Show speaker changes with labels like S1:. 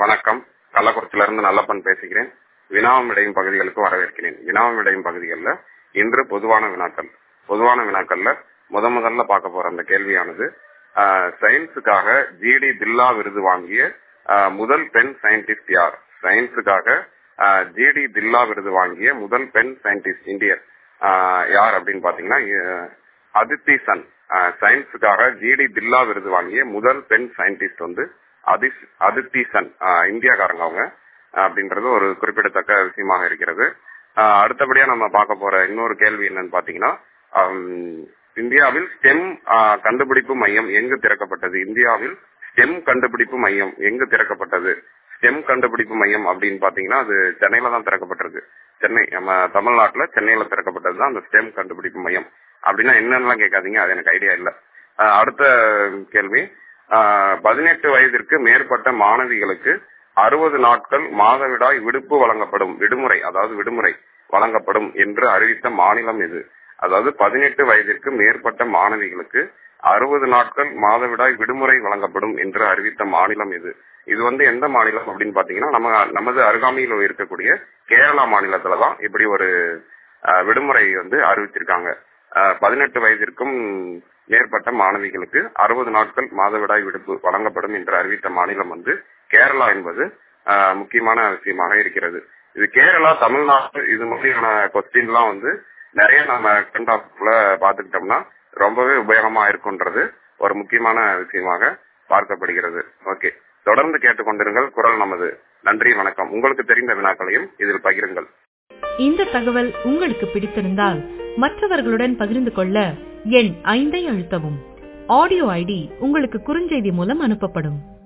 S1: வணக்கம் கள்ளக்குறிச்சியில இருந்து நல்லப்பன் பேசுகிறேன் வினாவும் விடையும் பகுதிகளுக்கு வரவேற்கிறேன் வினாவும் விடையும் பகுதிகளில் இன்று பொதுவான வினாக்கள் பொதுவான வினாக்கள்ல முத முதல்ல பார்க்க போற அந்த கேள்வியானது சயின்ஸுக்காக ஜிடி பில்லா விருது வாங்கிய ஆஹ், முதல் பெண் சயின்டிஸ்ட் யார் சயின்ஸுக்காக ஜிடி பில்லா விருது வாங்கிய முதல் பெண் சயின்டிஸ்ட் இந்தியர் ஆஹ், யார் அப்படின்னு பாத்தீங்கன்னா அஹ், அதித்தி சன் சயின்ஸுக்காக ஜிடி பில்லா விருது வாங்கிய முதல் பெண் சயின்டிஸ்ட் வந்து அதிஸ் அதித்தி சன் ஆஹ், இந்தியாக்காரங்க அவங்க அப்படின்றது ஒரு குறிப்பிடத்தக்க விஷயமாக இருக்கிறது ஆஹ், அடுத்தபடியா நம்ம பார்க்க போற இன்னொரு கேள்வி என்னன்னு பாத்தீங்கன்னா ஆம், இந்தியாவில் ஸ்டெம் கண்டுபிடிப்பு மையம் எங்கு திறக்கப்பட்டது இந்தியாவில் ஸ்டெம் கண்டுபிடிப்பு மையம் எங்கு திறக்கப்பட்டது ஸ்டெம் கண்டுபிடிப்பு மையம் அப்படின்னு பாத்தீங்கன்னா அது சென்னையில தான் திறக்கப்பட்டிருக்கு சென்னை நம்ம தமிழ்நாட்டுல சென்னையில திறக்கப்பட்டது தான் அந்த ஸ்டெம் கண்டுபிடிப்பு மையம் அப்படின்னா என்னன்னுலாம் கேட்காதீங்க அது எனக்கு ஐடியா இல்ல ஆஹ் அடுத்த கேள்வி ஆஹ் பதினெட்டு வயதிற்கு மேற்பட்ட மாணவிகளுக்கு அறுபது நாட்கள் மாதவிடாய் விடுப்பு வழங்கப்படும் விடுமுறை அதாவது விடுமுறை வழங்கப்படும் என்று அறிவித்த மாநிலம் எது அதாவது பதினெட்டு வயதிற்கு மேற்பட்ட மாணவிகளுக்கு அறுபது நாட்கள் மாதவிடாய் விடுமுறை வழங்கப்படும் என்று அறிவித்த மாநிலம் எது இது வந்து எந்த மாநிலம் அப்படின்னு பாத்தீங்கன்னா நம்ம நமது அருகாமையில் இருக்கக்கூடிய கேரளா மாநிலத்துல தான் இப்படி ஒரு அஹ், விடுமுறை வந்து அறிவிச்சிருக்காங்க பதினெட்டு வயதிற்கும் மேற்பட்ட மாணவிகளுக்கு அறுபது நாட்கள் மாதவிடாய் விடுப்பு வழங்கப்படும் என்று அறிவித்த மாநிலம் வந்து கேரளா என்பது அஹ், முக்கியமான விஷயமாக இருக்கிறது இது கேரளா தமிழ்நாடு இது மாதிரியான கொஸ்டின்லாம் வந்து நிறைய நம்ம கரண்ட் ஆஃப்ல பாத்துக்கிட்டோம்னா ரொம்பவே உபயோகமா இருக்குன்றது ஒரு முக்கியமான விஷயமாக பார்க்கப்படுகிறது ஓகே தொடர்ந்து கேட்டுக்கொண்டிருங்கள் குரல் நமது நன்றி வணக்கம் உங்களுக்கு தெரிந்த வினாக்களையும் இதில் பகிருங்கள்
S2: இந்த தகவல் உங்களுக்கு பிடித்திருந்தால் மற்றவர்களுடன் பகிர்ந்து கொள்ள எண் ஐந்தை அழுத்தவும் ஆடியோ ஐடி உங்களுக்கு குறுஞ்செய்தி மூலம் அனுப்பப்படும்